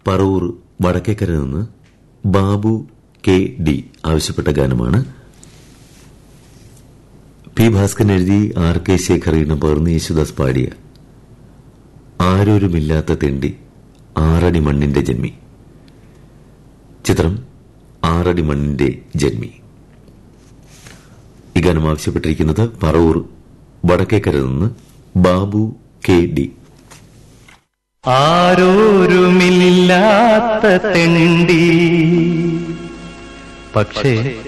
പറവൂർ വടക്കേക്കര നിന്ന് Babu K D ആവശ്യപ്പെട്ട ഗാനമാണ് പി ഭാസ്കരൻ എഴുതി ആർ കെ ശേഖറിന് പകർന്ന് യേശുദാസ് പാടിയ ആരോരുമില്ലാത്ത തെണ്ടി ആറടി മണ്ണിന്റെ ജന്മി ചിത്രം ആറടി മണ്ണിന്റെ ജന്മി ഈ ഗാനം ആവശ്യപ്പെട്ടിരിക്കുന്നത് പറവൂർ വടക്കേക്കര നിന്ന് ബാബു കെ ഡി ആരോരുമില്ലാത്ത തെണ്ടി പക്ഷേ